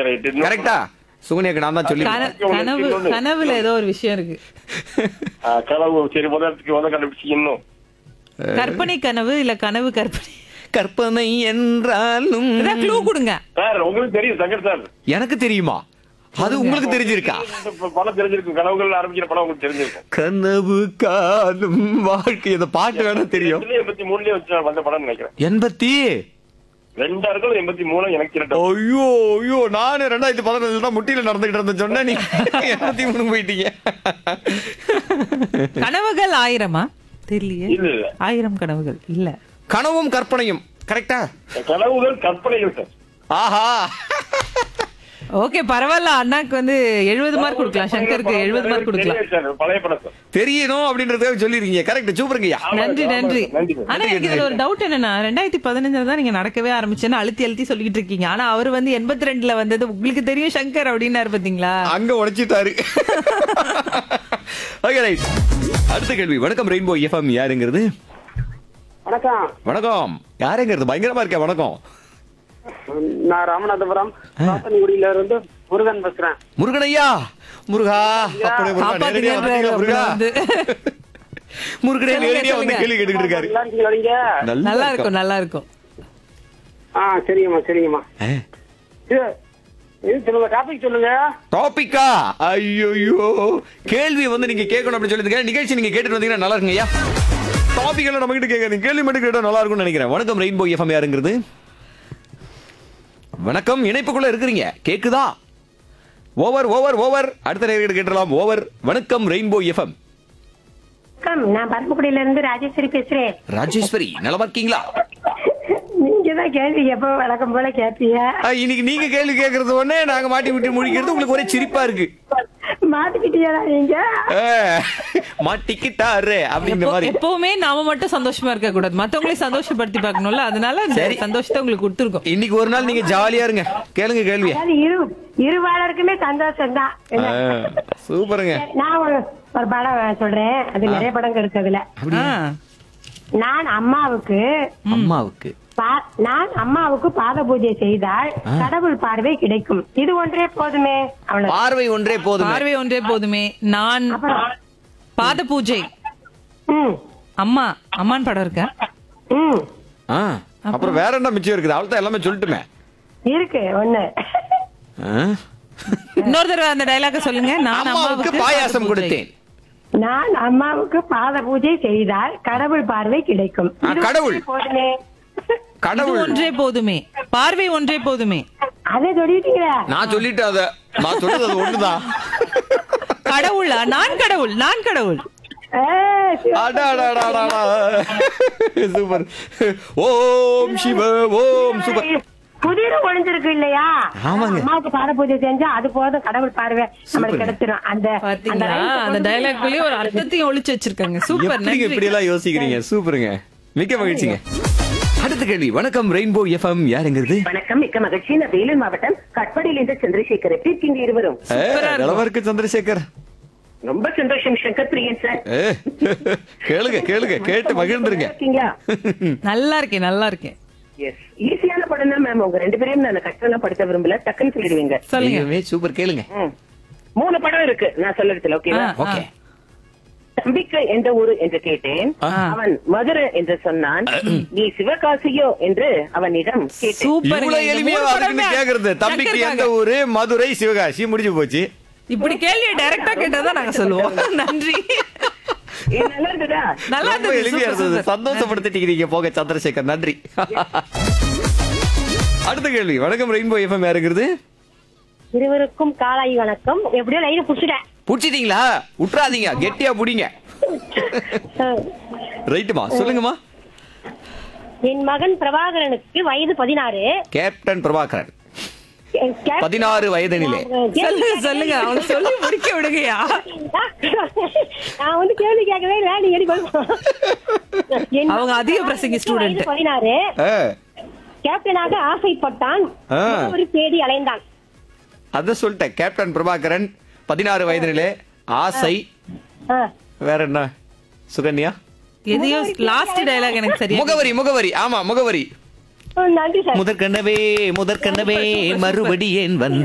Right கரெக்டா சுகன்யாக்கு நான் தான் சொல்லி கன- கனவு கனவுல ஏதோ ஒரு விஷயம் இருக்கு கனவு சரி முதலத்துக்கு வந்து கண்டுபிடிச்சு இன்னும் கற்பனை கனவு இல்ல கனவு கற்பனை கற்பனை என்றாலும் ஏதாவது க்ளூ கொடுங்க சார் உங்களுக்கு தெரியும் சங்கர் சார் எனக்கு தெரியுமா அது உங்களுக்கு தெரிஞ்சிருக்கா இந்த படம் தெரிஞ்சிருக்கும் கனவுகள் ஆரம்பிக்கிற படம் உங்களுக்கு தெரிஞ்சிருக்கும் கனவு காணும் வாழ்க்கை இந்த பாட்டு வேணா தெரியும் ரெண்டுலயும் எண்பத்தி மூணுலயே வச்சு வந்த படம் நினைக்கிறேன் எண்பத்தி ரெண்டா இருக்கும் எண்பத்தி மூணு எனக்கு இரண்டு ஐயோ ஐயோ நானு ரெண்டாயிரத்தி பதினஞ்சு தான் முட்டியில நடந்துகிட்டு இருந்தேன் சொன்ன நீ எண்பத்தி மூணு போயிட்டீங்க கனவுகள் ஆயிரமா தெரியலையே இல்ல இல்ல ஆயிரம் கனவுகள் இல்ல கனவும் கற்பனையும் கரெக்டா கனவுகள் கற்பனைகள் சார் ஆஹா ஓகே பரவாயில்ல அண்ணாக்கு வந்து எழுபது மார்க் கொடுக்கலாம் சங்கருக்கு எழுபது மார்க் கொடுக்கலாம் தெரியும் சார் பழைய படம் சார் தெரியணும் அப்படின்றதுக்காக சொல்லிருக்கீங்க கரெக்ட் சூப்பருங்கய்யா நன்றி நன்றி நன்றி சார். ஆனா எனக்கு இதுல ஒரு டவுட் என்னன்னா ரெண்டாயிரத்தி பதினஞ்சுல தான் நீங்க நடக்கவே ஆரம்பிச்சேன்னு அழுத்தி அழுத்தி சொல்லிட்டு இருக்கீங்க ஆனா அவர் வந்து எண்பத்தி ரெண்டுல வந்தது உங்களுக்கு தெரியும் சங்கர் அப்படின்னாரு பாத்தீங்களா அங்க உடைச்சிட்டாரு ஓகே ரைட் அடுத்த கேள்வி வணக்கம் ரெயின்போ எஃப்எம் யாருங்கிறது வணக்கம் வணக்கம் யாருங்கிறது பயங்கரமா இருக்கேன் வணக்கம் நான் ராமநாதபுரம் சாத்தன்குடியில இருந்து முருகன் பேசுறேன் முருகனையா முருகா அப்படியே முருகா, நேரடியா காப்பாத்துங்கன்றாரு வந்துட்டீங்களா, முருகா வந்து. முருகனே சொல்லுங்க, நேரடியா வந்து சொல்லுங்க. கேள்வி கேட்டுக்கிட்டு இருக்காரு நல்லா இருக்கீங்களா நீங்க நல்லா இருக்கும் நல்லா இருக்கும் ஆ சரிங்கம்மா சரிங்கம்மா ஆ. இது இது சொல்லுங்க டாபிக் சொல்லுங்க டாபிக்கா ஐயோ கேள்வி வந்து நீங்க கேட்கணும் அப்படின்னு சொல்லிருக்கேன் நிகழ்ச்சி நீங்க கேட்டுட்டு வந்தீங்கன்னா நல்லா இருக்குங்க ஐயா டாபிக் எல்லாம் நம்ம கிட்ட கேட்காதீங்க கேள்வி மட்டும் கேட்டா நல்லா இருக்கும்னு நினைக்கிறேன் வணக்கம் ரெயின்போ எஃப்எம் யாருங்கிறது வணக்கம் இணைப்புக்குள்ள இருக்கிறீங்க கேக்குதா ஓவர் ஓவர் ஓவர் அடுத்த நேரம் கேட்டலாம் ஓவர் வணக்கம் ரெயின்போ எஃப்எம் வணக்கம் நான் பரமக்குடியில இருந்து ராஜேஸ்வரி பேசுறேன் ராஜேஸ்வரி நலமா இருக்கீங்களா நீங்க தான் கேள்வி எப்போ வழக்கம் போல கேட்பீங்க ஆ, இன்னைக்கு நீங்க கேள்வி கேட்கறது உடனே நாங்க மாட்டி விட்டு முடிக்கிறது உங்களுக்கு ஒரே சிரிப்பா இருக்கு மாட்டிக்கிட்டீங்களா நீங்க ஆ, மாட்டிக்கிட்டாரு அப்படிங்கிற எப்போ- மாதிரி எப்பவுமே நாம மட்டும் சந்தோஷமா இருக்க கூடாது மத்தவங்களையும் சந்தோஷப்படுத்தி பார்க்கணும்ல அதனால இந்த சரி. சந்தோஷத்தை உங்களுக்கு கொடுத்துருக்கோம் இன்னைக்கு ஒரு நாள் நீங்க ஜாலியா இருங்க கேளுங்க கேள்விய அதாவது இரு இருவாளருக்குமே சந்தோஷம் தான் சூப்பருங்க நான் ஒரு ஒரு படம் சொல்றேன் அது நிறைய படம் இருக்குதுல ஆ, நான் அம்மாவுக்கு அம்மாவுக்கு பா- நான் அம்மாவுக்கு பாத பூஜை செய்தால் கடவுள் பார்வை கிடைக்கும் இது ஒன்றே போதுமே அவ்வளவு பார்வை ஒன்றே போதும் பார்வை ஒன்றே போதுமே நான் அப்புறம் பாத பூஜை ம் அம்மா அம்மான் படம் இருக்க ம் ஆ, அப்புறம் வேற என்ன மிச்சம் இருக்குது அவள்தான் எல்லாமே சொல்லட்டுமே இருக்கு ஒண்ணு ஆ? இன்னொரு தடவை அந்த டைலாக சொல்லுங்க நான் அம்மாவுக்கு பாயாசம் பாத பூஜை. கொடுத்தேன் நான் அம்மாவுக்கு பாத பூஜை செய்தால் கடவுள் பார்வை கிடைக்கும் ஆ, இது கடவுள். ஒன்றே போதுமே இது கடவுள் ஒன்றே போதுமே பார்வை ஒன்றே போதுமே அதை சொல்லிட்டீங்களா நான் சொல்லிட்டேன் அத நான் சொல்றது அது ஒண்ணுதான் கடவுளா நான் கடவுள் நான் கடவுள் ஏய், சிவ- அடா, அடா, அடா, அடா, அடா. சூப்பர் ஓம் சிவ ஓம் சூப்பர் புதிர் ஒளிஞ்சிருக்கு இல்லையா ஆமாங்க. அம்மாவுக்கு பாத பூஜை செஞ்சா அது போதும் கடவுள் பார்வை நம்மளுக்கு சூப்பருங்க. கிடைச்சிரும் அந்த அந்த பாத்தீங்களா ரைட்டை அந்த கொண்டு டைலாக்லயே ஒரு அர்த்தத்தையும் ஒளிச்சு வச்சிருக்காங்க சூப்பர் எப்படிங்க இப்படி நன்றி எல்லாம் யோசிக்கிறீங்க சூப்பருங்க மிக்க மகிழ்ச்சிங்க அடுத்த கேள்வி வணக்கம் ரெயின்போ எஃப்எம் யாருங்கிறது வணக்கம் மிக்க மகிழ்ச்சி நான் வேலூர் மாவட்டம் கட்பாடியிலிருந்து சந்திரசேகர் எப்படி இருக்கீங்க இருவரும் ஏ, சூப்பரா இருக்கும். நலமா இருக்கு சந்திரசேகர் ரொம்ப சந்தோஷம் சங்கர் பிரியன் சார் ஏ, கேளுங்க கேளுங்க கேட்டு மகிழ்ந்துருங்க இருக்கீங்களா நல்லா இருக்கேன் நல்லா இருக்கேன் எஸ் ஈஸியான படம் தான் மேம் உங்க ரெண்டு பேரையும் நான் கஷ்டம் படுத்த விரும்பல டக்குன்னு சொல்லிடுவீங்க சொல்லுங்க நீங்க சூப்பர் கேளுங்க ம். மூணு படம் இருக்கு நான் சொல்லறதுல ஓகேவா ஆ. ஓகே தம்பிக்கு எந்த ஊரு என்று கேட்டேன் ஆ. அவன் மதுரை என்று சொன்னான் நீ சிவகாசியோ என்று அவனிடம் கேட்டேன் சூப்பர் இவ்வளவு எளிமையா அதுக்குன்னு கேக்குறது தம்பிக்கு எந்த ஊரு மதுரை சிவகாசி முடிஞ்சு போச்சு இப்படி கேள்வி டைரக்டா கேட்டாதான் நாங்க சொல்லுவோம் நன்றி இது நல்லா இருந்ததா நல்லா ரொம்ப இருந்தது எளிமையா சூப்பர், இருந்தது சூப்பர். சந்தோஷப்படுத்திட்டீங்க நீங்க போக சந்திரசேகர் நன்றி அடுத்த கேள்வி வணக்கம் ரெயின்போ எஃப்எம் யாருங்கிறது இருவருக்கும் காலாய் வணக்கம் எப்படியோ லைன் புடிச்சிட்டேன் புடிச்சிட்டீங்களா விட்டுறாதீங்க கெட்டியா புடிங்க ரைட்டுமா சொல்லுங்கம்மா என் மகன் பிரபாகரனுக்கு வயது பதினாறு கேப்டன் பிரபாகரன் பதினாறு வயதனிலே சொல்லுங்க சொல்லுங்க அவனை சொல்லி முடிக்க விடுங்கயா நான் வந்து கேள்வி கேட்கவே இல்லை நீ எடி என் அவங்க அதிக பிரசங்கி student. வயது பதினாறு ஆ, கேப்டனாக ஆசைப்பட்டான் ஆ. ஒரு தேடி அலைந்தான் அதான் சொல்லிட்டேன் கேப்டன் பிரபாகரன் பதினாறு வயதினிலே ஆசை ஆ. வேற என்ன சுகன்யா எதையோ லாஸ்ட் டைலாக் எனக்கு சரியா முகவரி முகவரி ஆமா முகவரி நன்றி சார் முதற்கண்டவே முதற்கண்டவே மறுபடி ஏன் வந்த